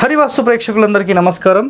హరివాస్తు ప్రేక్షకులందరికీ నమస్కారం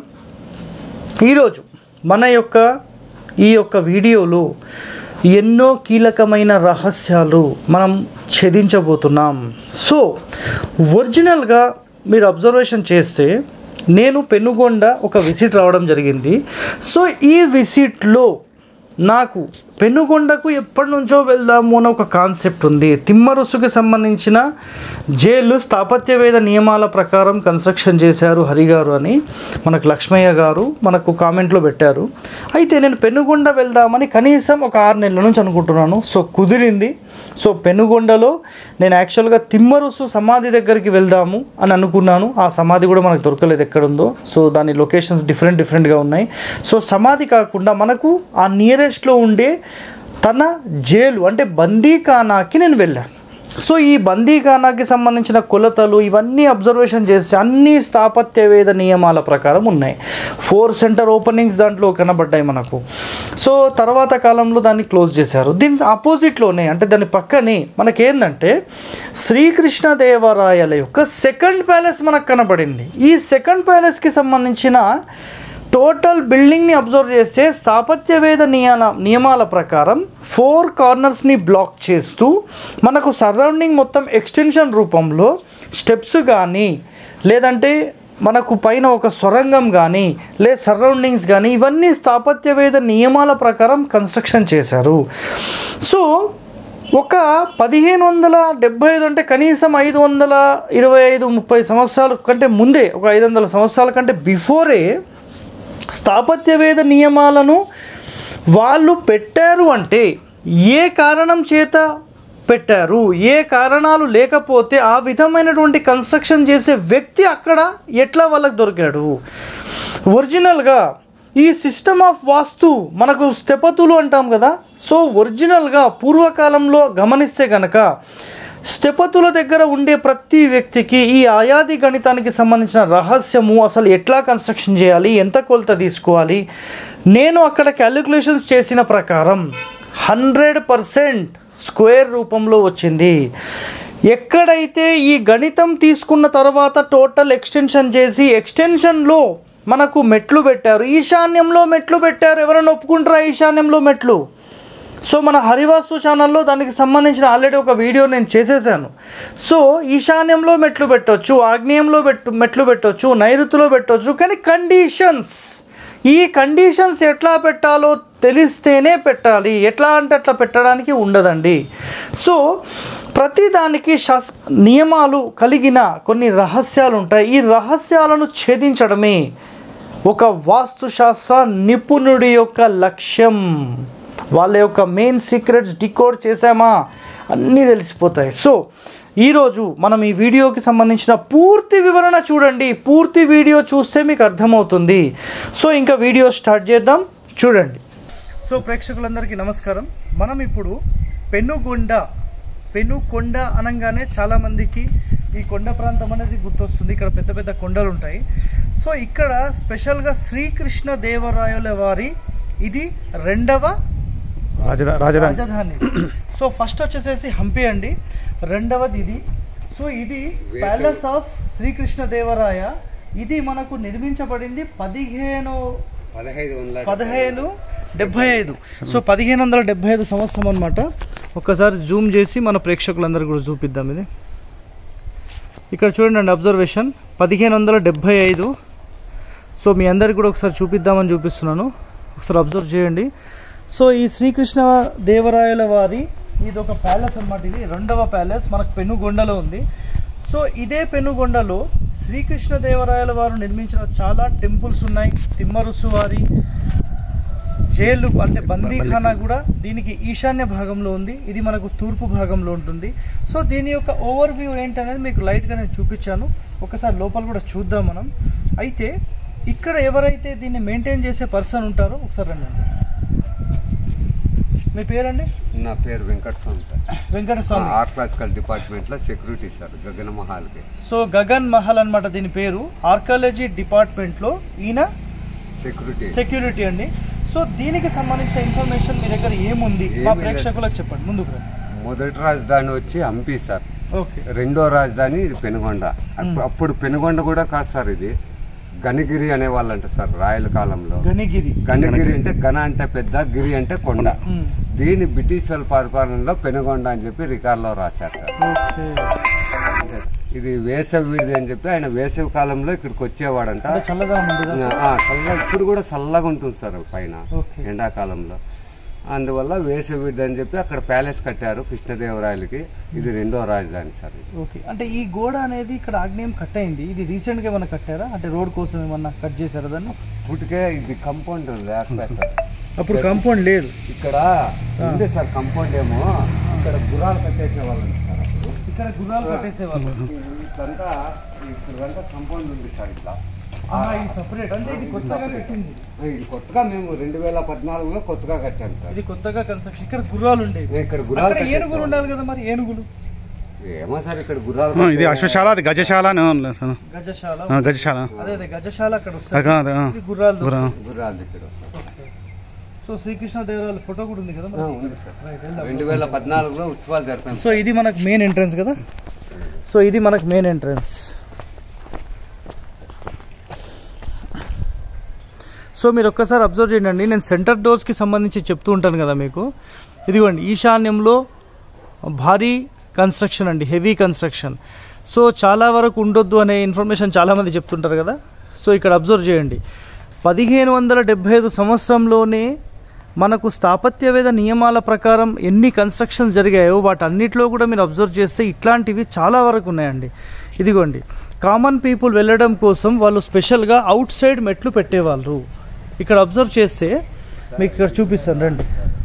ఈరోజు మన యొక్క ఈ యొక్క వీడియోలో ఎన్నో కీలకమైన రహస్యాలు మనం ఛేదించబోతున్నాం సో ఒరిజినల్గా మీరు అబ్జర్వేషన్ చేస్తే నేను పెనుగొండ ఒక విజిట్ రావడం జరిగింది సో ఈ విజిట్లో నాకు పెనుగొండకు ఎప్పటి నుంచో వెళ్దాము అన్న ఒక కాన్సెప్ట్ ఉంది తిమ్మరుసుకి సంబంధించిన జైలు స్థాపత్యవేద నియమాల ప్రకారం కన్స్ట్రక్షన్ చేశారు హరిగారు అని మనకు లక్ష్మయ్య గారు మనకు కామెంట్లో పెట్టారు అయితే నేను పెనుగొండ వెళ్దామని కనీసం ఒక ఆరు నెలల నుంచి అనుకుంటున్నాను సో కుదిరింది సో పెనుగొండలో నేను యాక్చువల్గా తిమ్మరుసు సమాధి దగ్గరికి వెళ్దాము అని అనుకున్నాను ఆ సమాధి కూడా మనకు దొరకలేదు ఎక్కడుందో సో దాని లొకేషన్స్ డిఫరెంట్ డిఫరెంట్గా ఉన్నాయి సో సమాధి కాకుండా మనకు ఆ నియరెస్ట్లో ఉండే తన జైలు అంటే బందీఖానాకి నేను వెళ్ళాను సో ఈ బందీఖానాకి సంబంధించిన కొలతలు ఇవన్నీ అబ్జర్వేషన్ చేసి అన్ని స్థాపత్యవేద నియమాల ప్రకారం ఉన్నాయి ఫోర్ సెంటర్ ఓపెనింగ్స్ దాంట్లో కనబడ్డాయి మనకు సో తర్వాత కాలంలో దాన్ని క్లోజ్ చేశారు దీని ఆపోజిట్లోనే అంటే దాని పక్కనే మనకేందంటే శ్రీకృష్ణ దేవరాయల యొక్క సెకండ్ ప్యాలెస్ మనకు కనబడింది ఈ సెకండ్ ప్యాలెస్కి సంబంధించిన టోటల్ బిల్డింగ్ని అబ్జర్వ్ చేస్తే స్థాపత్యవేద నియమ నియమాల ప్రకారం ఫోర్ కార్నర్స్ని బ్లాక్ చేస్తూ మనకు సరౌండింగ్ మొత్తం ఎక్స్టెన్షన్ రూపంలో స్టెప్స్ కానీ లేదంటే మనకు పైన ఒక సొరంగం కానీ లే సరౌండింగ్స్ కానీ ఇవన్నీ స్థాపత్యవేద నియమాల ప్రకారం కన్స్ట్రక్షన్ చేశారు సో ఒక పదిహేను వందల డెబ్బై ఐదు అంటే కనీసం ఐదు వందల ఇరవై ఐదు ముప్పై సంవత్సరాల కంటే ముందే ఒక ఐదు వందల సంవత్సరాల కంటే బిఫోరే స్థాపత్యవేద నియమాలను వాళ్ళు పెట్టారు అంటే ఏ కారణం చేత పెట్టారు ఏ కారణాలు లేకపోతే ఆ విధమైనటువంటి కన్స్ట్రక్షన్ చేసే వ్యక్తి అక్కడ ఎట్లా వాళ్ళకి దొరికాడు ఒరిజినల్గా ఈ సిస్టమ్ ఆఫ్ వాస్తు మనకు స్థెపతులు అంటాం కదా సో ఒరిజినల్గా పూర్వకాలంలో గమనిస్తే కనుక స్థెపతుల దగ్గర ఉండే ప్రతి వ్యక్తికి ఈ ఆయాది గణితానికి సంబంధించిన రహస్యము అసలు ఎట్లా కన్స్ట్రక్షన్ చేయాలి ఎంత కొలత తీసుకోవాలి నేను అక్కడ క్యాలిక్యులేషన్స్ చేసిన ప్రకారం హండ్రెడ్ పర్సెంట్ స్క్వేర్ రూపంలో వచ్చింది ఎక్కడైతే ఈ గణితం తీసుకున్న తర్వాత టోటల్ ఎక్స్టెన్షన్ చేసి ఎక్స్టెన్షన్లో మనకు మెట్లు పెట్టారు ఈశాన్యంలో మెట్లు పెట్టారు ఎవరైనా ఒప్పుకుంటారా ఈశాన్యంలో మెట్లు సో మన హరివాస్తు ఛానల్లో దానికి సంబంధించిన ఆల్రెడీ ఒక వీడియో నేను చేసేసాను సో ఈశాన్యంలో మెట్లు పెట్టొచ్చు ఆగ్నేయంలో పెట్టు మెట్లు పెట్టొచ్చు నైరుతిలో పెట్టొచ్చు కానీ కండిషన్స్ ఈ కండిషన్స్ ఎట్లా పెట్టాలో తెలిస్తేనే పెట్టాలి ఎట్లా అంటే అట్లా పెట్టడానికి ఉండదండి సో ప్రతి దానికి శాస్ నియమాలు కలిగిన కొన్ని రహస్యాలు ఉంటాయి ఈ రహస్యాలను ఛేదించడమే ఒక వాస్తుశాస్త్ర నిపుణుడి యొక్క లక్ష్యం వాళ్ళ యొక్క మెయిన్ సీక్రెట్స్ డికోడ్ చేసామా అన్నీ తెలిసిపోతాయి సో ఈరోజు మనం ఈ వీడియోకి సంబంధించిన పూర్తి వివరణ చూడండి పూర్తి వీడియో చూస్తే మీకు అర్థమవుతుంది సో ఇంకా వీడియో స్టార్ట్ చేద్దాం చూడండి సో ప్రేక్షకులందరికీ నమస్కారం మనం ఇప్పుడు పెనుగొండ పెనుకొండ అనగానే చాలామందికి ఈ కొండ ప్రాంతం అనేది గుర్తొస్తుంది ఇక్కడ పెద్ద పెద్ద కొండలు ఉంటాయి సో ఇక్కడ స్పెషల్గా శ్రీకృష్ణ దేవరాయల వారి ఇది రెండవ రాజధాని సో ఫస్ట్ వచ్చేసేసి హంపి అండి రెండవది ఇది సో ఇది ప్యాలెస్ ఆఫ్ శ్రీకృష్ణ దేవరాయ ఇది మనకు నిర్మించబడింది పదిహేను పదహైదు వందల పదిహేను డెబ్బై ఐదు సో పదిహేను వందల డెబ్బై ఐదు సంవత్సరం అనమాట ఒక్కసారి జూమ్ చేసి మన ప్రేక్షకులందరికీ కూడా చూపిద్దాం ఇది ఇక్కడ చూడండి అండి అబ్జర్వేషన్ పదిహేను వందల డెబ్బై ఐదు సో మీ అందరికి కూడా ఒకసారి చూపిద్దామని చూపిస్తున్నాను ఒకసారి అబ్జర్వ్ చేయండి సో ఈ శ్రీకృష్ణ దేవరాయల వారి ఇది ఒక ప్యాలెస్ అన్నమాట ఇది రెండవ ప్యాలెస్ మనకు పెనుగొండలో ఉంది సో ఇదే పెనుగొండలో శ్రీకృష్ణ దేవరాయల వారు నిర్మించిన చాలా టెంపుల్స్ ఉన్నాయి తిమ్మరుసు వారి జైలు అంటే బందీఖానా కూడా దీనికి ఈశాన్య భాగంలో ఉంది ఇది మనకు తూర్పు భాగంలో ఉంటుంది సో దీని యొక్క ఓవర్ వ్యూ ఏంటనేది మీకు లైట్గా నేను చూపించాను ఒకసారి లోపల కూడా చూద్దాం మనం అయితే ఇక్కడ ఎవరైతే దీన్ని మెయింటైన్ చేసే పర్సన్ ఉంటారో ఒకసారి రండి మీ పేరండి నా పేరు Venkata Swami sir Venkataswamy art classical department లో సెక్యూరిటీ సార్ గగన మహాల్ కి సో గగన్ మహల్ అన్నమాట దీని పేరు ఆర్కాలజీ డిపార్ట్మెంట్లో ఈయన సెక్యూరిటీ సెక్యూరిటీ అండి సో దీనికి సంబంధించిన ఇన్ఫర్మేషన్ మీ దగ్గర ఏముంది మా ఏమీ లేదు. ప్రేక్షకులకు చెప్పండి ముందుకు రండి మొదటి రాజధాని వచ్చి హంపి సార్ ఓకే రెండో రాజధాని ఇది పెనుగొండ అప్పు- మ్మ్. అప్పుడు పెనుగొండ కూడా కాదు సార్ ఇది గనిగిరి అనేవాళ్ళంట సార్ రాయల కాలంలో గనిగిరి గనిగిరి అంటే గన అంటే పెద్ద గిరి అంటే కొండ ఉమ్. దీన్ని బ్రిటిష్ వాళ్ళ పరిపాలనలో పెనుగొండ అని చెప్పి రికార్డులో రాశారు సార్ ఓకే ఇది వేసవి వీధి అని చెప్పి ఆయన వేసవి కాలంలో ఇక్కడికి వచ్చేవాడంట అంటే చల్లగా ఉంది ఆ, చల్ల ఇప్పుడు కూడా చల్లగా ఉంటుంది సార్ పైన ఓకే ఎండాకాలంలో అందువల్ల వేసవి వీధి అని చెప్పి అక్కడ ప్యాలెస్ కట్టారు కృష్ణదేవరాయలకి ఇది రెండో రాజధాని సార్ ఇది. ఓకే అంటే ఈ గోడ అనేది ఇక్కడ ఆగ్నేయం కట్ అయింది ఇది రీసెంట్ గా ఏమన్నా కట్టారా అంటే రోడ్ కోసం ఏమన్నా కట్ చేశారా దాన్ని ఇప్పటికే ఇది కంపౌండ్ ఉంది ఆస్పెక్ట్ అప్పుడు కాంపౌండ్ లేదు ఇక్కడ ఉంది సార్ కంపౌండ్ ఏమో ఇక్కడ గుర్రాలు కట్టేసే వాళ్ళు సార్ అప్పుడు ఇక్కడ గుర్రాలు కట్టేసేవాళ్ళు ఇక్కడంతా ఇక్కడంతా కంపౌండ్ ఉంది సార్ ఇట్లా ఆహా, ఇది సపరేట్ అంటే ఇది కొత్తగా కట్టింది ఇది కొత్తగా మేము రెండు వేల పద్నాలుగులో కొత్తగా కట్టాం సార్ ఇది కొత్తగా కన్స్ట్రక్షన్ ఇక్కడ గుర్రాలు ఉండేవి ఇక్కడ గుర్రాలు అక్కడ ఏనుగులు కట్టేసేవాళ్ళు. ఉండాలి కదా మరి ఏనుగులు ఏమో సార్ ఇక్కడ గుర్రాలు ఆ, ఇది కట్టే- అశ్వశాల అది గజశాల అని ఉంది సార్. గజశాల ఆ, గజశాల అదే అదే గజశాల అక్కడ అదే, వస్తుంది అదే, ఆ. ఇది గుర్రాలు గుర్రా. దొరుకుతాయి. గుర్రాలు ఇక్కడ సో శ్రీకృష్ణ దేవరాయల ఫోటో కూడా ఉంది కదా ఆ, మరి ఉంది సార్ రైట్, వెళ్దాం. రెండు వేల పద్నాలుగులో ఉత్సవాలు జరిపాం సో ఇది మనకు మెయిన్ ఎంట్రన్స్ కదా సో ఇది మనకు మెయిన్ ఎంట్రన్స్ సో మీరు ఒక్కసారి అబ్జర్వ్ చేయండి నేను సెంటర్ డోర్స్కి సంబంధించి చెప్తూ ఉంటాను కదా మీకు ఇదిగోండి ఈశాన్యంలో భారీ కన్స్ట్రక్షన్ అండి హెవీ కన్స్ట్రక్షన్ సో చాలా వరకు ఉండొద్దు అనే ఇన్ఫర్మేషన్ చాలామంది చెప్తుంటారు కదా సో ఇక్కడ అబ్జర్వ్ చేయండి పదిహేను వందల డెబ్బై ఐదు సంవత్సరంలోనే మనకు స్థాపత్యవేద నియమాల ప్రకారం ఎన్ని కన్స్ట్రక్షన్స్ జరిగాయో వాటన్నిటిలో కూడా మీరు అబ్జర్వ్ చేస్తే ఇట్లాంటివి చాలా వరకు ఉన్నాయండి ఇదిగోండి కామన్ పీపుల్ వెళ్ళడం కోసం వాళ్ళు స్పెషల్గా అవుట్ సైడ్ మెట్లు పెట్టేవాళ్ళు ఇక్కడ అబ్జర్వ్ చేస్తే మీకు ఇక్కడ చూపిస్తాను రండి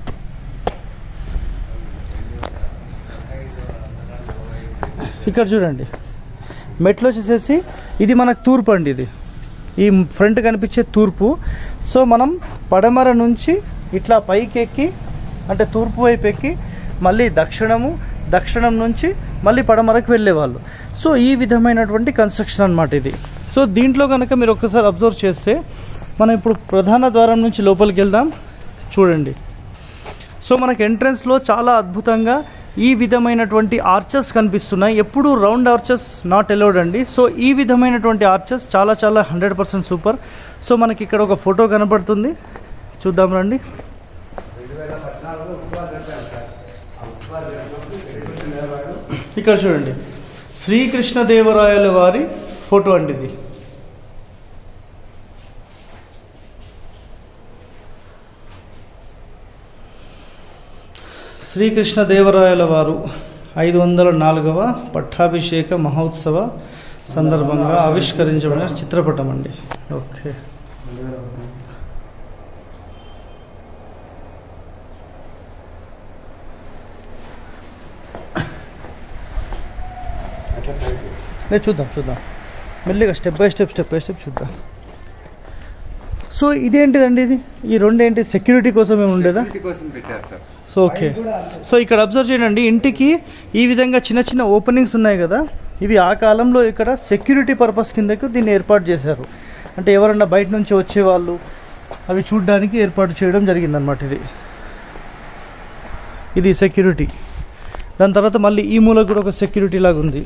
ఇక్కడ చూడండి మెట్లు వచ్చేసేసి ఇది మనకు తూర్పు అండి ఇది ఈ ఫ్రంట్ కనిపించే తూర్పు సో మనం పడమర నుంచి ఇట్లా పైకి ఎక్కి అంటే తూర్పు వైపు ఎక్కి మళ్ళీ దక్షిణము దక్షిణం నుంచి మళ్ళీ పడమరకు వెళ్ళేవాళ్ళు సో ఈ విధమైనటువంటి కన్స్ట్రక్షన్ అన్నమాట ఇది సో దీంట్లో కనుక మీరు ఒక్కసారి అబ్జర్వ్ చేస్తే మనం ఇప్పుడు ప్రధాన ద్వారం నుంచి లోపలికి వెళ్దాం చూడండి సో మనకి ఎంట్రన్స్లో చాలా అద్భుతంగా ఈ విధమైనటువంటి ఆర్చెస్ కనిపిస్తున్నాయి ఎప్పుడు రౌండ్ ఆర్చెస్ నాట్ అలౌడ్ అండి సో ఈ విధమైనటువంటి ఆర్చెస్ చాలా చాలా హండ్రెడ్ పర్సెంట్ సూపర్ సో మనకి ఇక్కడ ఒక ఫోటో కనపడుతుంది చూద్దాం రండి ఇక్కడ చూడండి శ్రీకృష్ణదేవరాయల వారి ఫోటో అండి ఇది శ్రీకృష్ణదేవరాయల వారు ఐదు వందల నాలుగవ పట్టాభిషేక మహోత్సవ సందర్భంగా ఆవిష్కరించబడిన చిత్రపటం అండి ఓకే లేదు చూద్దాం చూద్దాం మెల్లిగా step by step step by step చూద్దాం సో ఇదేంటిదండి ఇది ఈ రెండు ఏంటి సెక్యూరిటీ కోసం ఏమి ఉండేదా వీటి కోసం పెట్టారు సార్ సో ఓకే సో ఇక్కడ అబ్జర్వ్ చేయండి ఇంటికి ఈ విధంగా చిన్న చిన్న ఓపెనింగ్స్ ఉన్నాయి కదా ఇవి ఆ కాలంలో ఇక్కడ సెక్యూరిటీ పర్పస్ కిందకు దీన్ని ఏర్పాటు చేశారు అంటే ఎవరన్నా బయట నుంచి వచ్చేవాళ్ళు అవి చూడడానికి ఏర్పాటు చేయడం జరిగిందనమాట ఇది ఇది సెక్యూరిటీ దాని తర్వాత మళ్ళీ ఈ మూలకు కూడా ఒక సెక్యూరిటీ లాగా ఉంది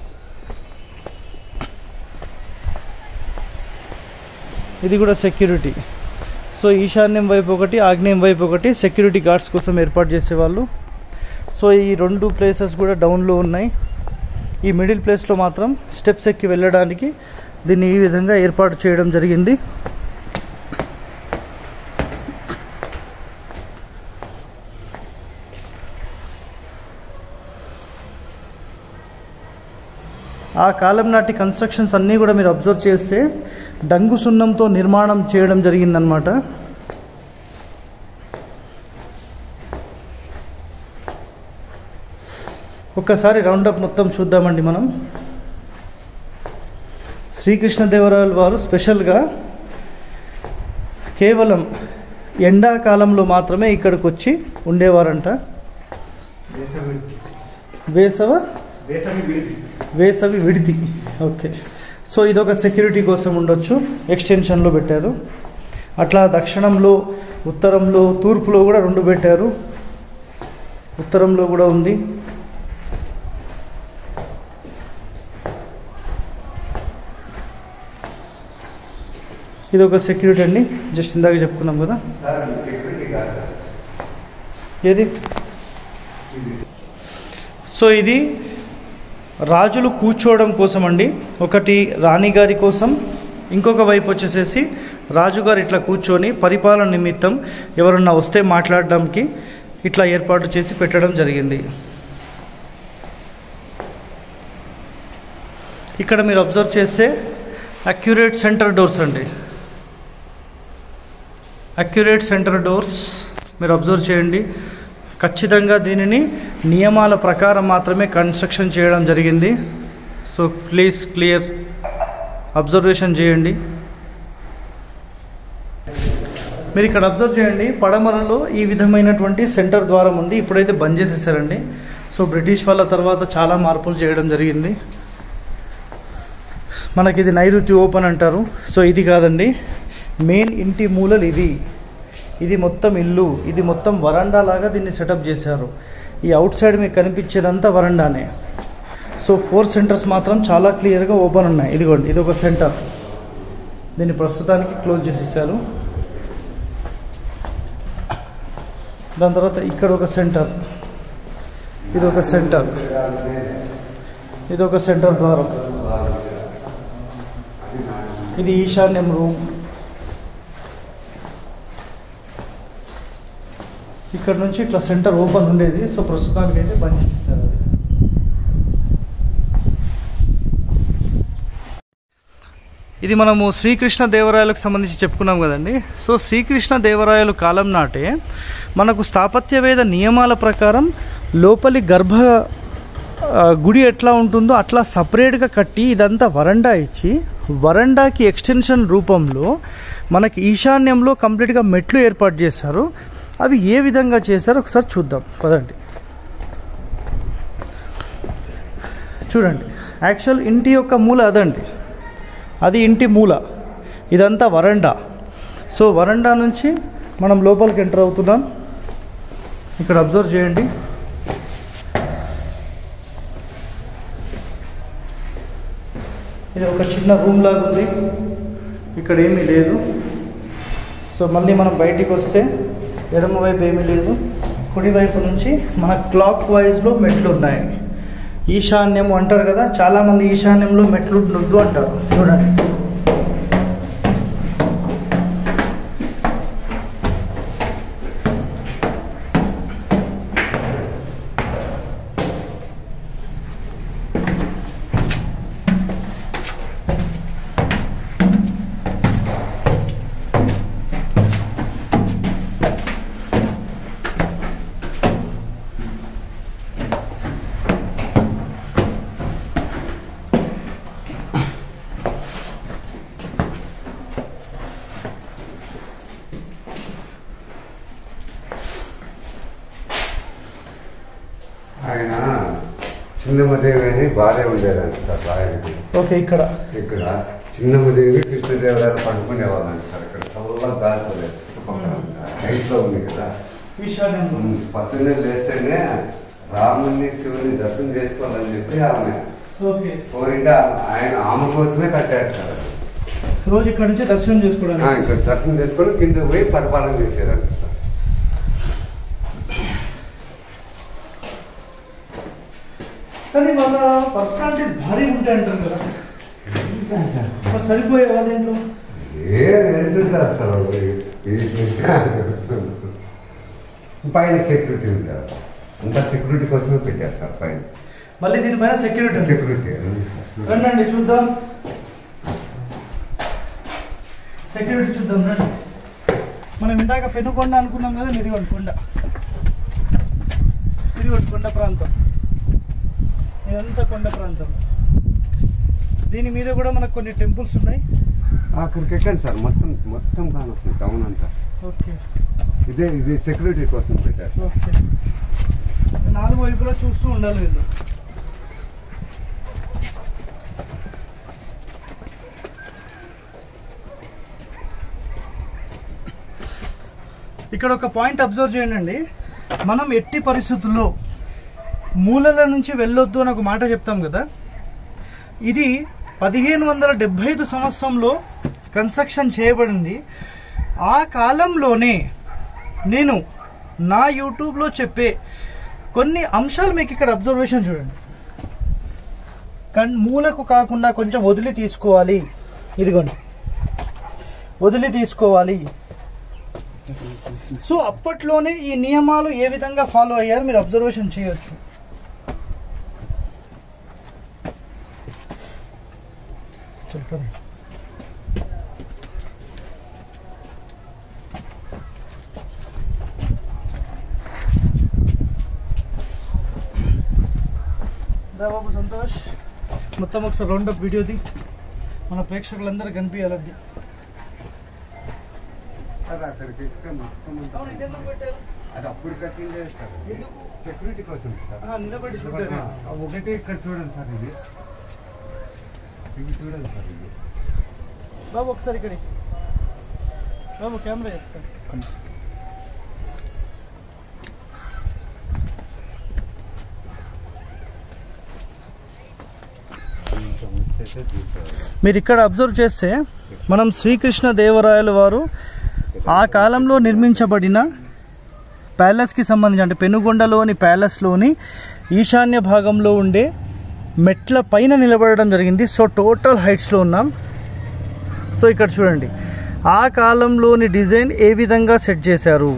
ఇది కూడా సెక్యూరిటీ సో ఈశాన్యం వైపు ఒకటి ఆగ్నేయం వైపు ఒకటి సెక్యూరిటీ గార్డ్స్ కోసం ఏర్పాటు చేసేవాళ్ళు సో ఈ రెండు ప్లేసెస్ కూడా డౌన్లో ఉన్నాయి ఈ మిడిల్ ప్లేస్లో మాత్రం స్టెప్స్ ఎక్కి వెళ్ళడానికి దీన్ని ఈ విధంగా ఏర్పాటు చేయడం జరిగింది ఆ కాలం నాటి కన్స్ట్రక్షన్స్ అన్నీ కూడా మీరు అబ్జర్వ్ చేస్తే డంగు సున్నంతో నిర్మాణం చేయడం జరిగిందనమాట ఒక్కసారి రౌండప్ మొత్తం చూద్దామండి మనం శ్రీకృష్ణదేవరాయల వారు స్పెషల్గా కేవలం ఎండాకాలంలో మాత్రమే ఇక్కడికి వచ్చి ఉండేవారంట వేసవ వేసవి విడిది ఓకే సో ఇదొక సెక్యూరిటీ కోసం ఉండొచ్చు ఎక్స్టెన్షన్లో పెట్టారు అట్లా దక్షిణంలో ఉత్తరంలో తూర్పులో కూడా రెండు పెట్టారు ఉత్తరంలో కూడా ఉంది ఇది ఒక సెక్యూరిటీ అండి జస్ట్ ఇందాక చెప్పుకున్నాం కదా సార్ సెక్యూరిటీ కాదు సార్. ఏది సో ఇది రాజులు కూర్చోవడం కోసం అండి ఒకటి రాణిగారి కోసం ఇంకొక వైపు వచ్చేసేసి రాజుగారు ఇట్లా కూర్చొని పరిపాలన నిమిత్తం ఎవరన్నా వస్తే మాట్లాడడానికి ఇట్లా ఏర్పాటు చేసి పెట్టడం జరిగింది ఇక్కడ మీరు అబ్జర్వ్ చేస్తే అక్యురేట్ సెంటర్ డోర్స్ అండి అక్యురేట్ సెంటర్ డోర్స్ మీరు అబ్జర్వ్ చేయండి ఖచ్చితంగా దీనిని నియమాల ప్రకారం మాత్రమే కన్స్ట్రక్షన్ చేయడం జరిగింది సో ప్లీజ్ క్లియర్ అబ్జర్వేషన్ చేయండి మీరు ఇక్కడ అబ్జర్వ్ చేయండి పడమరలో ఈ విధమైనటువంటి సెంటర్ ద్వారం ఉంది ఇప్పుడైతే బంద్ చేసేసారండి సో బ్రిటిష్ వాళ్ళ తర్వాత చాలా మార్పులు చేయడం జరిగింది మనకి ఇది నైరుతి ఓపెన్ అంటారు సో ఇది కాదండి మెయిన్ ఇంటి మూలలు ఇది ఇది మొత్తం ఇల్లు ఇది మొత్తం వరండా లాగా దీన్ని సెటప్ చేశారు ఈ అవుట్ సైడ్ మీకు కనిపించేదంతా వరండానే సో ఫోర్ సెంటర్స్ మాత్రం చాలా క్లియర్గా ఓపెన్ ఉన్నాయి ఇదిగోండి ఇది ఒక సెంటర్ దీన్ని ప్రస్తుతానికి క్లోజ్ చేసేసారు దాని తర్వాత ఇక్కడ ఒక సెంటర్ ఇది ఒక సెంటర్ ఇది ఒక సెంటర్ ద్వారం ఇది ఈశాన్యం రూమ్ ఇక్కడ నుంచి ఇట్లా సెంటర్ ఓపెన్ ఉండేది సో ప్రస్తుతానికి అయితే బంద్ చేశారు అది ఇది మనము శ్రీకృష్ణ దేవరాయలకు సంబంధించి చెప్పుకున్నాం కదండి సో శ్రీకృష్ణ దేవరాయలు కాలం నాటే మనకు స్థాపత్యవేద నియమాల ప్రకారం లోపలి గర్భ ఆ, గుడి ఎట్లా ఉంటుందో అట్లా సపరేట్గా కట్టి ఇదంతా వరండా ఇచ్చి వరండాకి ఎక్స్టెన్షన్ రూపంలో మనకి ఈశాన్యంలో కంప్లీట్గా మెట్లు ఏర్పాటు చేశారు అవి ఏ విధంగా చేశారో ఒకసారి చూద్దాం పదండి చూడండి యాక్చువల్ ఇంటి యొక్క మూల అదండి అది ఇంటి మూల ఇదంతా వరండా సో వరండా నుంచి మనం లోపలికి ఎంటర్ అవుతున్నాం ఇక్కడ అబ్జర్వ్ చేయండి ఇది ఒక చిన్న రూమ్ లాగా ఉంది ఇక్కడ ఏమీ లేదు సో మళ్ళీ మనం బయటికి వస్తే ఎడమ వైపు ఏమీ లేదు కుడి వైపు నుంచి మన క్లాక్ వైజ్లో మెట్లు ఉన్నాయి ఈశాన్యం అంటారు కదా చాలామంది ఈశాన్యంలో మెట్లు ఉండొద్దు అంటారు చూడండి ఆయన చిన్నమదేవి అని భార్య ఉండేదండి సార్ రాయలకి ఓకే ఇక్కడ ఇక్కడ చిన్నమదేవి కృష్ణదేవరాయలు పండుకునేవాళ్ళండి సార్ ఇక్కడ చల్లగా గాలిపోలేదు హైట్లో ఉంది కదా ఈశాన్యంలో పక్కనే లేస్తేనే రాముని శివుని దర్శనం చేసుకోవాలని చెప్పి ఆమె ఓకే కోరింటే ఆయన ఆమె కోసమే కట్టాడు సార్ అది. రోజు ఇక్కడ నుంచి దర్శనం ఆ, చేసుకోవడానికి ఇక్కడ దర్శనం చేసుకొని కింద పోయి పరిపాలన చేసేదంట సార్ కానీ వాళ్ళ పర్సనాలిటీస్ భారీ ఉంటాయి అంటారు కదా మరి సరిపోయేవా దీంట్లో ఏం ఎందుకుంటారు సార్ వాళ్ళు? పైన సెక్యూరిటీ ఉంటారు అంతా సెక్యూరిటీ కోసమే పెట్టారు సార్ పైన మళ్ళీ దీనిపైన సెక్యూరిటీ ఉంది. సెక్యూరిటీ రండి చూద్దాం సెక్యూరిటీ చూద్దాం రండి మనం ఇందాక పెనుకొండ అనుకున్నాం కదా ఇదిగోండి కొండ ఇదిగోండి కొండ ప్రాంతం ఇదంతా కొండ ప్రాంతం దీని మీద కూడా మనకు కొన్ని టెంపుల్స్ ఉన్నాయి అక్కడికి ఎక్కండి సార్ మొత్తం మొత్తం కానొస్తుంది టౌన్ అంతా ఓకే ఇదే ఇది సెక్యూరిటీ కోసం పెట్టారు ఓకే నాలుగు వైపులా చూస్తూ ఉండాలి వీళ్ళు ఇక్కడ ఒక పాయింట్ అబ్జర్వ్ చేయండి మనం ఎట్టి పరిస్థితుల్లో మూలల నుంచి వెళ్ళొద్దు అని ఒక మాట చెప్తాం కదా ఇది పదిహేను వందల డెబ్బై ఐదు సంవత్సరంలో కన్స్ట్రక్షన్ చేయబడింది ఆ కాలంలోనే నేను నా యూట్యూబ్లో చెప్పే కొన్ని అంశాలు మీకు ఇక్కడ అబ్జర్వేషన్ చూడండి కన్ మూలకు కాకుండా కొంచెం వదిలి తీసుకోవాలి ఇదిగోండి వదిలి తీసుకోవాలి సో అప్పట్లోనే ఈ నియమాలు ఏ విధంగా ఫాలో అయ్యారు మీరు అబ్జర్వేషన్ చేయొచ్చు చెప్పండి దా బాబు సంతోష్ మొత్తం ఒకసారి రౌండప్ వీడియోది మన ప్రేక్షకులందరూ కనిపించాలి సార్ అక్కడికి ఎక్కితే మొత్తం అంతా- అది అప్పుడు కట్టిందే సార్ సెక్యూరిటీ కోసం సార్ నిలబడి ఆ, ఒకటే ఇక్కడ చూడండి సార్ ఇది ఇవి చూడండి సార్ ఇది బాబు ఒకసారి ఇక్కడ బాబు కెమెరా ఒకసారి ఇంకా మిస్ అయితే చూసుకోవాలి మీరు ఇక్కడ అబ్జర్వ్ చేస్తే మనం శ్రీకృష్ణ దేవరాయల వారు ఆ కాలంలో నిర్మించబడిన ప్యాలెస్కి సంబంధించి అంటే పెనుగొండలోని ప్యాలెస్లోని ఈశాన్య భాగంలో ఉండే మెట్ల పైన నిలబడడం జరిగింది సో టోటల్ హైట్స్లో ఉన్నాం సో ఇక్కడ చూడండి ఆ కాలంలోని డిజైన్ ఏ విధంగా సెట్ చేశారు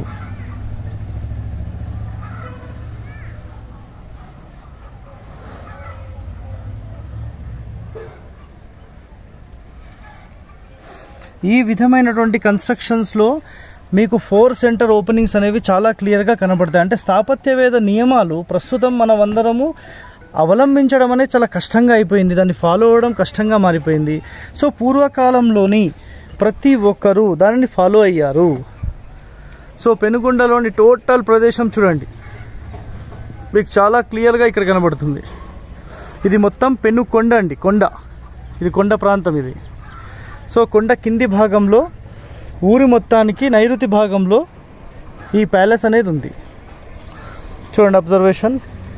ఈ విధమైనటువంటి కన్స్ట్రక్షన్స్లో మీకు ఫోర్ సెంటర్ ఓపెనింగ్స్ అనేవి చాలా క్లియర్గా కనబడతాయి అంటే స్థాపత్యవేద నియమాలు ప్రస్తుతం మనం అందరము అవలంబించడం అనేది చాలా కష్టంగా అయిపోయింది దాన్ని ఫాలో అవ్వడం కష్టంగా మారిపోయింది సో పూర్వకాలంలోని ప్రతి ఒక్కరూ దానిని ఫాలో అయ్యారు సో పెనుగొండలోని టోటల్ ప్రదేశం చూడండి మీకు చాలా క్లియర్గా ఇక్కడ కనబడుతుంది ఇది మొత్తం పెనుకొండ అండి కొండ ఇది కొండ ప్రాంతం ఇది సో కొండ కింది భాగంలో ఊరి మొత్తానికి నైరుతి భాగంలో ఈ ప్యాలెస్ అనేది ఉంది చూడండి అబ్జర్వేషన్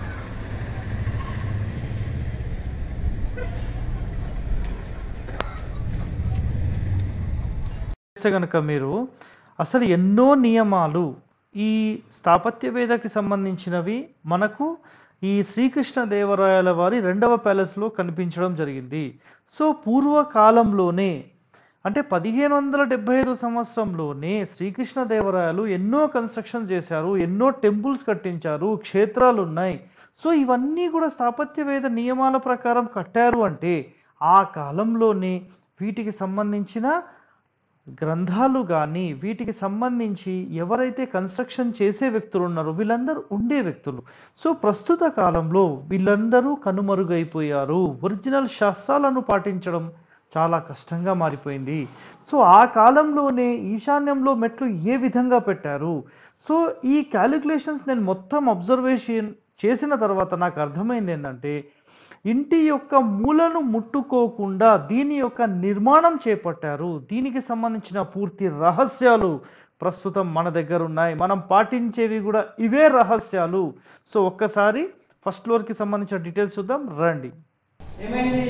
చేస్తే కనుక మీరు అసలు ఎన్నో నియమాలు ఈ స్థాపత్య వేదకి సంబంధించినవి మనకు ఈ శ్రీకృష్ణ దేవరాయల వారి రెండవ ప్యాలెస్లో కనిపించడం జరిగింది సో పూర్వకాలంలోనే అంటే పదిహేను వందల డెబ్బై ఐదు సంవత్సరంలోనే శ్రీకృష్ణ దేవరాయలు ఎన్నో కన్స్ట్రక్షన్ చేశారు ఎన్నో టెంపుల్స్ కట్టించారు క్షేత్రాలు ఉన్నాయి సో ఇవన్నీ కూడా స్థాపత్య వేద నియమాల ప్రకారం కట్టారు అంటే ఆ కాలంలోనే వీటికి సంబంధించిన గ్రంథాలు కానీ వీటికి సంబంధించి ఎవరైతే కన్స్ట్రక్షన్ చేసే వ్యక్తులు ఉన్నారో వీళ్ళందరూ ఉండే వ్యక్తులు సో ప్రస్తుత కాలంలో వీళ్ళందరూ కనుమరుగైపోయారు ఒరిజినల్ శాస్త్రాలను పాటించడం చాలా కష్టంగా మారిపోయింది సో ఆ కాలంలోనే ఈశాన్యంలో మెట్లు ఏ విధంగా పెట్టారు సో ఈ క్యాలిక్యులేషన్స్ నేను మొత్తం అబ్జర్వేషన్ చేసిన తర్వాత నాకు అర్థమైంది ఏంటంటే ఇంటి యొక్క మూలను ముట్టుకోకుండా దీని యొక్క నిర్మాణం చేపట్టారు దీనికి సంబంధించిన పూర్తి రహస్యాలు ప్రస్తుతం మన దగ్గర ఉన్నాయి మనం పాటించేవి కూడా ఇవే రహస్యాలు సో ఒక్కసారి ఫస్ట్ ఫ్లోర్కి సంబంధించిన డీటెయిల్స్ చూద్దాం రండి ఏమైంది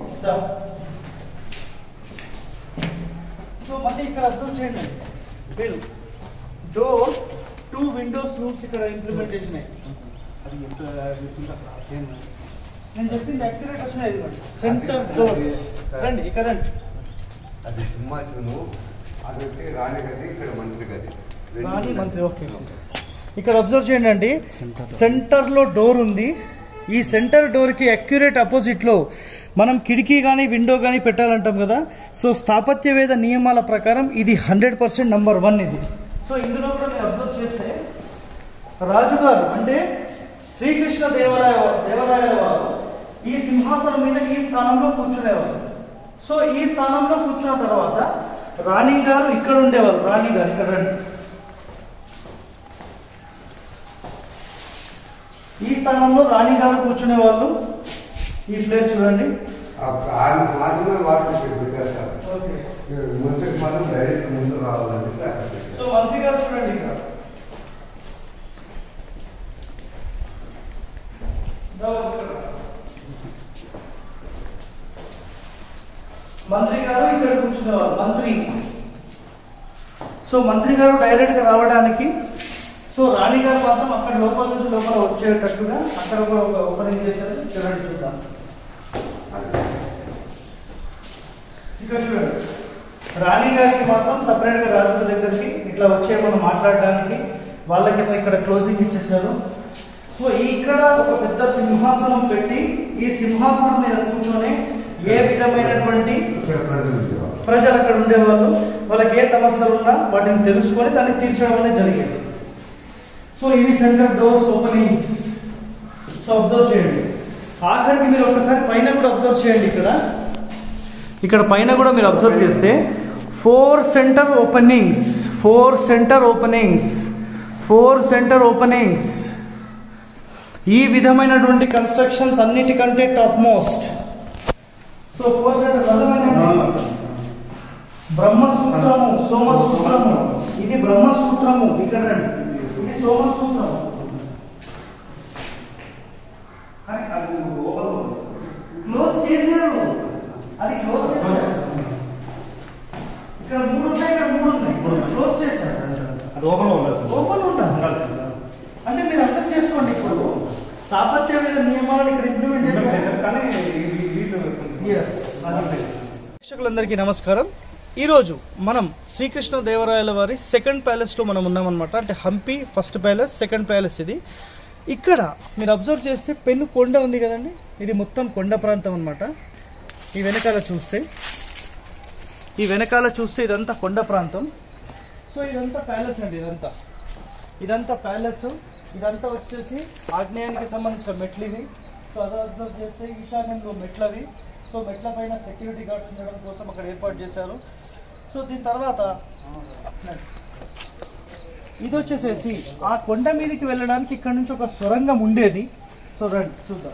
సో మళ్ళీ ఇక్కడ అబ్జర్వ్ చేయండి మీరు డోర్ టూ విండోస్ రూమ్స్ ఇక్కడ ఇంప్లిమెంటేషన్ అయ్యి నేను చెప్పింది అక్యురేట్ వచ్చినాయి సెంటర్ డోర్స్ రండి ఇక్కడ రండి అది సింహాసనము అది వచ్చి రాణి గది ఇక్కడ మంత్రి గది రెండు రాణి ఉన్నాయి. మంత్రి ఓకే ఇక్కడ అబ్జర్వ్ చేయండి అండి సెంటర్ లో డోర్ ఉంది ఈ సెంటర్ డోర్ కి అక్యురేట్ అపోజిట్ లో మనం కిటికీ కానీ విండో కానీ పెట్టాలంటాం కదా సో స్థాపత్య వేద నియమాల ప్రకారం ఇది హండ్రెడ్ పర్సెంట్ నంబర్ వన్ ఇది సో ఇందులో కూడా మీరు అబ్జర్వ్ చేస్తే రాజుగారు అంటే శ్రీకృష్ణ దేవరాయ దేవరాయల వారు ఈ సింహాసనం మీద ఈ స్థానంలో కూర్చునేవారు సో ఈ స్థానంలో కూర్చున్న తర్వాత రాణి గారు ఇక్కడ ఉండేవారు రాణి గారు ఇక్కడ రండి ఈ స్థానంలో రాణి గారు కూర్చునే వాళ్ళు ఈ ప్లేస్ చూడండి ఆ- ఆయన మాత్రమే వాటిని ఇక్కడ పెట్టేస్తారు ఓకే మంత్రికి మాత్రం డైరెక్ట్ ముందు రావాలని అక్కడ పెట్టారు. సో మంత్రి గారు చూడండి ఇక్కడ మంత్రి గారు ఇక్కడ కూర్చునేవారు మంత్రి సో మంత్రి గారు డైరెక్ట్ గా రావడానికి సో రాణి గారు మాత్రం అక్కడ లోపల నుంచి లోపల వచ్చేటట్టుగా అక్కడ కూడా ఒక ఓపెనింగ్ చేశారు చూడండి చూద్దాం ఇక్కడ చూడండి రాణి గారికి మాత్రం సపరేట్ గా రాజుల దగ్గరికి ఇట్లా వచ్చే మనం మాట్లాడడానికి వాళ్ళకేమో ఇక్కడ క్లోజింగ్ ఇచ్చేసారు సో ఇక్కడ ఒక పెద్ద సింహాసనం పెట్టి ఈ సింహాసనం మీద కూర్చొని ఏ విధమైనటువంటి ఇక్కడ ప్రజలు ఉండేవారు. ప్రజలు అక్కడ ఉండేవాళ్ళు వాళ్ళకి ఏ సమస్యలు ఉన్నా వాటిని తెలుసుకొని దాన్ని తీర్చడం అనేది జరిగేది సో ఇవి centre doors openings so observe చేయండి ఆఖరికి మీరు ఒకసారి పైన కూడా అబ్జర్వ్ చేయండి ఇక్కడ ఇక్కడ పైన కూడా మీరు అబ్జర్వ్ చేస్తే four centre openings four centre openings four centre openings ఈ విధమైనటువంటి కన్స్ట్రక్షన్స్ అన్నిటికంటే top most so four centre అర్థమైందండి బ్రహ్మసూత్రము సోమసూత్రము ఇది బ్రహ్మసూత్రము ఇక్కడ రండి ఇది సోమసూత్రము కానీ అది క్లోజ్ చేశారు అది క్లోజ్ చేశారు ఇక్కడ మూడు ఉన్నాయి ఇక్కడ మూడు ఉన్నాయి క్లోజ్ చేశారు అది ఓపెన్ ఉండదు సార్ ఓపెన్ ఉండాలి అంటే మీరు అర్థం చేసుకోండి ఇప్పుడు స్థాపత్య మీద నియమాలను ఇక్కడ ఇంప్లిమెంట్ చేశారు కానీ ఇది వీళ్ళు Yes. ప్రేక్షకులందరికీ నమస్కారం ఈరోజు మనం శ్రీకృష్ణ దేవరాయల వారి సెకండ్ ప్యాలెస్లో మనం ఉన్నామన్నమాట అంటే Hampi first palace second palace ఇది ఇక్కడ మీరు అబ్జర్వ్ చేస్తే పెన్ను కొండ ఉంది కదండి ఇది మొత్తం కొండ ప్రాంతం అన్నమాట ఈ వెనకాల చూస్తే ఈ వెనకాల చూస్తే ఇదంతా కొండ ప్రాంతం సో ఇదంతా ప్యాలెస్ అండి ఇదంతా ఇదంతా ప్యాలెస్ ఇదంతా వచ్చేసి ఆగ్నేయానికి సంబంధించిన మెట్లు ఇవి సో అది అబ్జర్వ్ చేస్తే ఈశాన్యంలో మెట్లవి సో మెట్ల పైన సెక్యూరిటీ గార్డ్స్ ఉండడం కోసం అక్కడ ఏర్పాటు చేశారు సో దీని తర్వాత ఇది వచ్చేసేసి ఆ కొండ మీదకి వెళ్ళడానికి ఇక్కడ నుంచి ఒక సొరంగం ఉండేది సో రండి చూద్దాం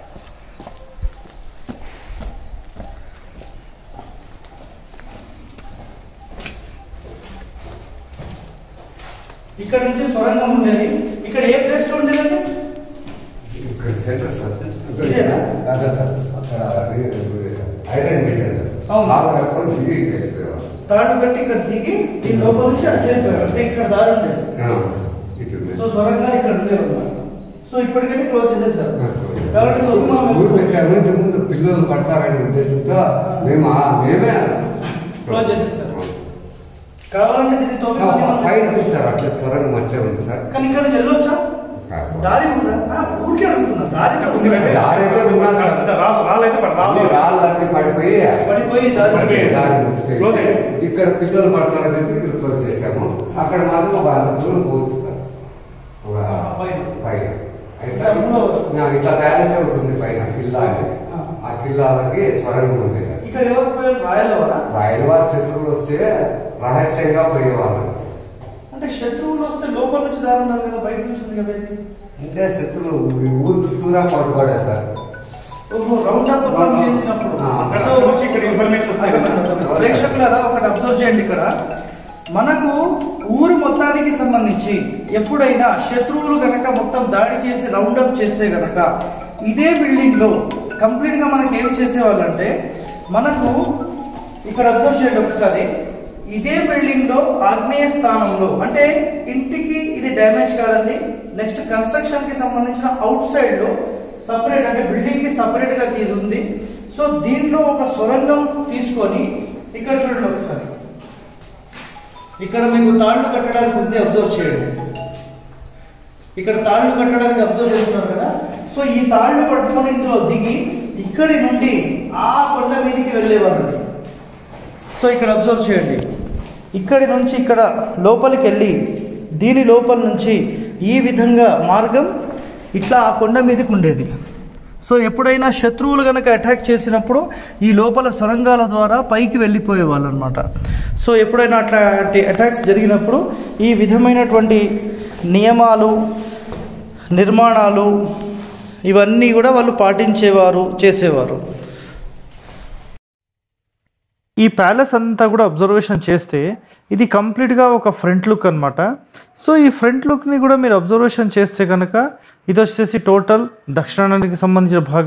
ఇక్కడ నుంచి సొరంగం ఉండేది ఇక్కడ ఏ ప్లేస్ లో ఉండేదండి ఇక్కడ సెంటర్ సార్ ఇదేనా? అదే సార్ అక్కడ ఐరన్ పెట్టారు అవును. కాలు కట్టుకొని దిగి వెళ్ళిపోయేవారు. తాడు కట్టి ఇక్కడ దిగి దీని లోపల నుంచి అటు వెళ్ళిపోయారు అంటే ఇక్కడ దారి ఉండేది ఆ, ఇటు ఉంది. సో సొరంగాలు ఇక్కడ ఉండేవి సో ఇప్పటికైతే క్లోజ్ చేసేసారు కాబట్టి సో స్కూల్ పెట్టారు ఇంతకు ముందు పిల్లలు పడతారనే ఉద్దేశంతో మేము ఆ- మేమే క్లోజ్ చేసేసారు. కావాలంటే దీన్ని ఆ, తొమ్మిది పైన మంది ఉంది సార్ అట్లా స్వరంగం అట్లే ఉంది సార్ కానీ ఇక్కడ నుంచి వెళ్ళొచ్చా దారి ఉందా ఆ, ఊరికే అడుగుతున్నా దారి ఉంది కదా? దారి అయితే ఉన్నది సార్. అంటే రాళ్ళు రాళ్ళు అయితే పడ- అన్ని రాళ్ళు రాళ్ళు అన్ని పడిపోయి పడిపోయి దారి పడిపోయి. దారి మూసిపోయి. క్లోజ్ అయ్యింది. ఇక్కడ పిల్లలు పడతారని చెప్పి ఇక్కడ క్లోజ్ చేశాము అక్కడ మాత్రం ఒక అర్ధ దూరం పోవచ్చు సార్ ఒక పైన. పైన అయితే ఇట్లా మూడో- నా ఇట్లా ప్యాలెస్ ఉంటుంది పైన కిల్లా అని ఆ. ఆ కిల్లాలకి స్వరంగం ఉంది ఇక్కడ ఎవరు పోయారు రాయలవారా రాయలవారి శత్రువులు వస్తే రహస్యంగా పోయేవాళ్ళు అంటే శత్రువులు వస్తే లోపల నుంచి దారి ఉన్నారు కదా బయట నుంచి ఉంది కదా ఇది అంటే శత్రువులు ఈ ఊరు చుట్టూరా పడుకోడే సార్ ఓహో రౌండ్ అప్ ప్రోగ్రామ్ చేసినప్పుడు ఆ. అక్కడ సో నుంచి ఇక్కడ ఇన్ఫర్మేషన్ వస్తాయి కదా ప్రేక్షకులారా ఒకటి అబ్జర్వ్ చేయండి ఇక్కడ మనకు ఊరు మొత్తానికి సంబంధించి ఎప్పుడైనా శత్రువులు గనక మొత్తం దాడి చేసి రౌండ్ అప్ చేస్తే గనక ఇదే బిల్డింగ్ లో కంప్లీట్ గా మనకి ఏం చేసేవాళ్ళంటే మనకు ఇక్కడ అబ్జర్వ్ చేయండి ఒకసారి ఇదే బిల్డింగ్ లో ఆగ్నేయ స్థానంలో అంటే ఇంటికి ఇది డ్యామేజ్ కాదండి నెక్స్ట్ కన్స్ట్రక్షన్ కి సంబంధించిన అవుట్ సైడ్ లో సపరేట్ అంటే బిల్డింగ్ కి సపరేట్ గా ఇది ఉంది సో దీంట్లో ఒక సొరంగం తీసుకొని ఇక్కడ చూడండి ఒకసారి ఇక్కడ మీకు తాళ్లు కట్టడానికి ఉంది అబ్జర్వ్ చేయండి ఇక్కడ తాళ్లు కట్టడానికి అబ్జర్వ్ చేస్తున్నారు కదా సో ఈ తాళ్లు పట్టుకొని ఇందులో దిగి ఇక్కడి నుండి ఆ కొండ మీదకి వెళ్ళేవారు సో ఇక్కడ అబ్జర్వ్ చేయండి ఇక్కడి నుంచి ఇక్కడ లోపలికి వెళ్ళి దీని లోపల నుంచి ఈ విధంగా మార్గం ఇట్లా ఆ కొండ మీదకి ఉండేది సో ఎప్పుడైనా శత్రువులు కనుక అటాక్ చేసినప్పుడు ఈ లోపల సొరంగాల ద్వారా పైకి వెళ్ళిపోయేవాళ్ళు అనమాట సో ఎప్పుడైనా అట్లాంటి అటాక్స్ జరిగినప్పుడు ఈ విధమైనటువంటి నియమాలు నిర్మాణాలు ఇవన్నీ కూడా వాళ్ళు పాటించేవారు చేసేవారు ఈ ప్యాలెస్ అంతా కూడా అబ్జర్వేషన్ చేస్తే ఇది కంప్లీట్గా ఒక ఫ్రంట్ లుక్ అన్నమాట సో ఈ ఫ్రంట్ లుక్ని కూడా మీరు అబ్జర్వేషన్ చేస్తే కనుక ఇది వచ్చేసి టోటల్ దక్షిణానికి సంబంధించిన భాగం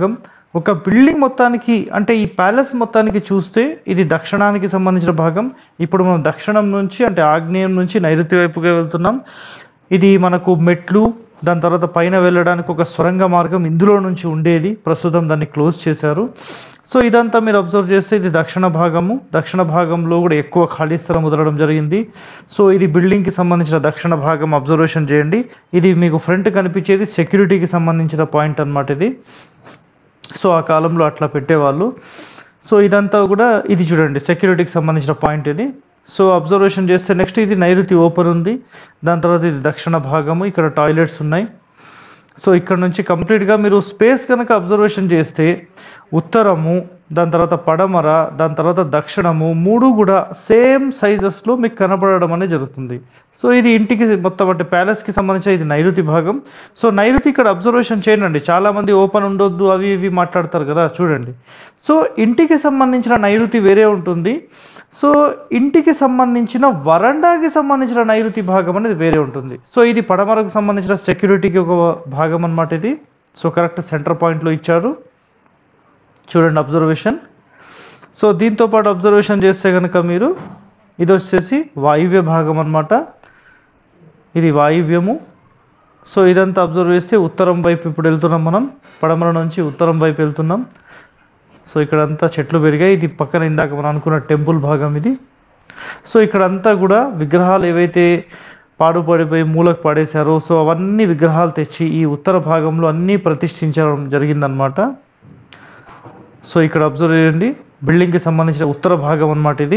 ఒక బిల్డింగ్ మొత్తానికి అంటే ఈ ప్యాలెస్ మొత్తానికి చూస్తే ఇది దక్షిణానికి సంబంధించిన భాగం ఇప్పుడు మనం దక్షిణం నుంచి అంటే ఆగ్నేయం నుంచి నైరుతి వైపుగా వెళ్తున్నాం ఇది మనకు మెట్లు దాని తర్వాత పైన వెళ్ళడానికి ఒక సొరంగ మార్గం ఇందులో నుంచి ఉండేది ప్రస్తుతం దాన్ని క్లోజ్ చేశారు సో ఇదంతా మీరు అబ్జర్వ్ చేస్తే ఇది దక్షిణ భాగము దక్షిణ భాగంలో కూడా ఎక్కువ ఖాళీ స్థలం వదలడం జరిగింది సో ఇది బిల్డింగ్కి సంబంధించిన దక్షిణ భాగం అబ్జర్వేషన్ చేయండి ఇది మీకు ఫ్రంట్ కనిపించేది సెక్యూరిటీకి సంబంధించిన పాయింట్ అన్నమాట ఇది సో ఆ కాలంలో అట్లా పెట్టేవాళ్ళు సో ఇదంతా కూడా ఇది చూడండి సెక్యూరిటీకి సంబంధించిన పాయింట్ ఇది సో అబ్జర్వేషన్ చేస్తే నెక్స్ట్ ఇది నైరుతి ఓపెన్ ఉంది దాని తర్వాత ఇది దక్షిణ భాగము ఇక్కడ టాయిలెట్స్ ఉన్నాయి సో ఇక్కడ నుంచి కంప్లీట్గా మీరు స్పేస్ కనుక అబ్జర్వేషన్ చేస్తే ఉత్తరము దాని తర్వాత పడమర దాని తర్వాత దక్షిణము మూడు కూడా సేమ్ సైజెస్లో మీకు కనపడడం అనేది జరుగుతుంది సో ఇది ఇంటికి మొత్తం అంటే ప్యాలెస్కి సంబంధించిన ఇది నైరుతి భాగం సో నైరుతి ఇక్కడ అబ్జర్వేషన్ చేయండి చాలామంది ఓపెన్ ఉండొద్దు అవి ఇవి మాట్లాడతారు కదా చూడండి సో ఇంటికి సంబంధించిన నైరుతి వేరే ఉంటుంది సో ఇంటికి సంబంధించిన వరండాకి సంబంధించిన నైరుతి భాగం అనేది వేరే ఉంటుంది సో ఇది పడమరకు సంబంధించిన సెక్యూరిటీకి ఒక భాగం అన్నమాట ఇది సో కరెక్ట్ సెంటర్ పాయింట్లో ఇచ్చారు చూడండి అబ్జర్వేషన్ సో దీంతో పాటు అబ్జర్వేషన్ చేస్తే కనుక మీరు ఇది వచ్చేసి వాయువ్య భాగం అన్నమాట ఇది వాయువ్యము సో ఇదంతా అబ్జర్వ్ చేస్తే ఉత్తరం వైపు ఇప్పుడు వెళ్తున్నాం మనం పడమర నుంచి ఉత్తరం వైపు వెళ్తున్నాం సో ఇక్కడంతా చెట్లు పెరిగాయి ఇది పక్కన ఇందాక మనం అనుకున్న టెంపుల్ భాగం ఇది సో ఇక్కడంతా కూడా విగ్రహాలు ఏవైతే పాడుపడిపోయి మూలకు పడేశారో సో అవన్నీ విగ్రహాలు తెచ్చి ఈ ఉత్తర భాగంలో అన్నీ ప్రతిష్ఠించడం జరిగిందనమాట సో ఇక్కడ అబ్జర్వ్ చేయండి బిల్డింగ్కి సంబంధించిన ఉత్తర భాగం అన్నమాట ఇది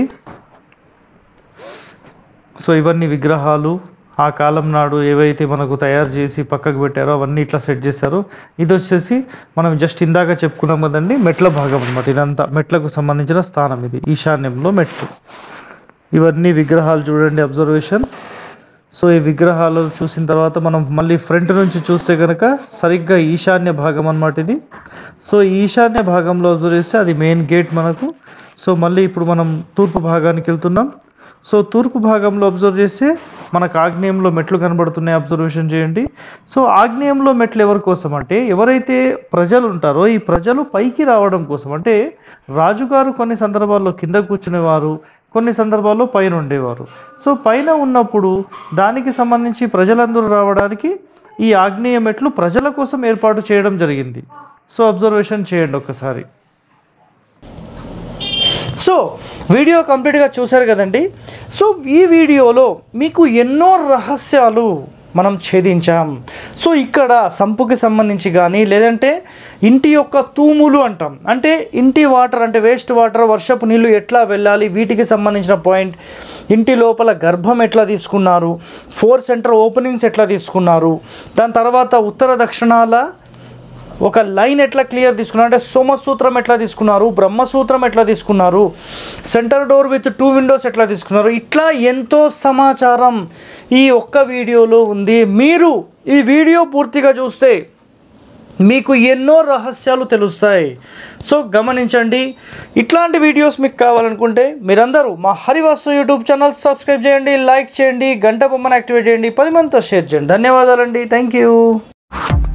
సో ఇవన్నీ విగ్రహాలు ఆ కాలం నాడు ఏవైతే మనకు తయారు చేసి పక్కకు పెట్టారో అవన్నీ ఇట్లా సెట్ చేశారు ఇది వచ్చేసి మనం జస్ట్ ఇందాక చెప్పుకున్నాం కదండి మెట్ల భాగం అన్నమాట ఇదంతా మెట్లకు సంబంధించిన స్థానం ఇది ఈశాన్యంలో మెట్లు ఇవన్నీ విగ్రహాలు చూడండి అబ్జర్వేషన్ సో ఈ విగ్రహాలు చూసిన తర్వాత మనం మళ్ళీ ఫ్రంట్ నుంచి చూస్తే కనుక సరిగ్గా ఈశాన్య భాగం అన్నమాట ఇది సో ఈ ఈశాన్య భాగంలో అబ్జర్వ్ చేస్తే అది మెయిన్ గేట్ మనకు సో మళ్ళీ ఇప్పుడు మనం తూర్పు భాగానికి వెళ్తున్నాం సో తూర్పు భాగంలో అబ్జర్వ్ చేస్తే మనకు ఆగ్నేయంలో మెట్లు కనబడుతున్నాయి అబ్జర్వేషన్ చేయండి సో ఆగ్నేయంలో మెట్లు ఎవరి కోసం అంటే ఎవరైతే ప్రజలు ఉంటారో ఈ ప్రజలు పైకి రావడం కోసం అంటే రాజుగారు కొన్ని సందర్భాల్లో కింద కూర్చునేవారు కొన్ని సందర్భాల్లో పైన ఉండేవారు సో పైన ఉన్నప్పుడు దానికి సంబంధించి ప్రజలందరూ రావడానికి ఈ ఆగ్నేయ మెట్లు ప్రజల కోసం ఏర్పాటు చేయడం జరిగింది సో అబ్జర్వేషన్ చేయండి ఒక్కసారి సో వీడియో కంప్లీట్గా చూశారు కదండి సో ఈ వీడియోలో మీకు ఎన్నో రహస్యాలు మనం ఛేదించాం సో ఇక్కడ సంపుకి సంబంధించి కానీ లేదంటే ఇంటి యొక్క తూములు అంటాం అంటే ఇంటి వాటర్ అంటే వేస్ట్ వాటర్ వర్షపు నీళ్ళు ఎట్లా వెళ్ళాలి వీటికి సంబంధించిన పాయింట్ ఇంటి లోపల గర్భం ఎట్లా తీసుకున్నారు ఫోర్ సెంటర్ ఓపెనింగ్స్ ఎట్లా తీసుకున్నారు దాని తర్వాత ఉత్తర దక్షిణాల ఒక లైన్ ఎట్లా క్లియర్ తీసుకున్నారు అంటే సోమసూత్రం ఎట్లా తీసుకున్నారు బ్రహ్మసూత్రం ఎట్లా తీసుకున్నారు centre door with two windows ఎట్లా తీసుకున్నారు ఇట్లా ఎంతో సమాచారం ఈ ఒక్క వీడియోలో ఉంది మీరు ఈ వీడియో పూర్తిగా చూస్తే మీకు ఎన్నో రహస్యాలు తెలుస్తాయి సో గమనించండి ఇట్లాంటి వీడియోస్ మీకు కావాలనుకుంటే మీరందరూ మా హరివాసు యూట్యూబ్ ఛానల్ సబ్స్క్రైబ్ చేయండి లైక్ చేయండి గంట బొమ్మను యాక్టివేట్ చేయండి పది మందితో షేర్ చేయండి ధన్యవాదాలండి థ్యాంక్ యూ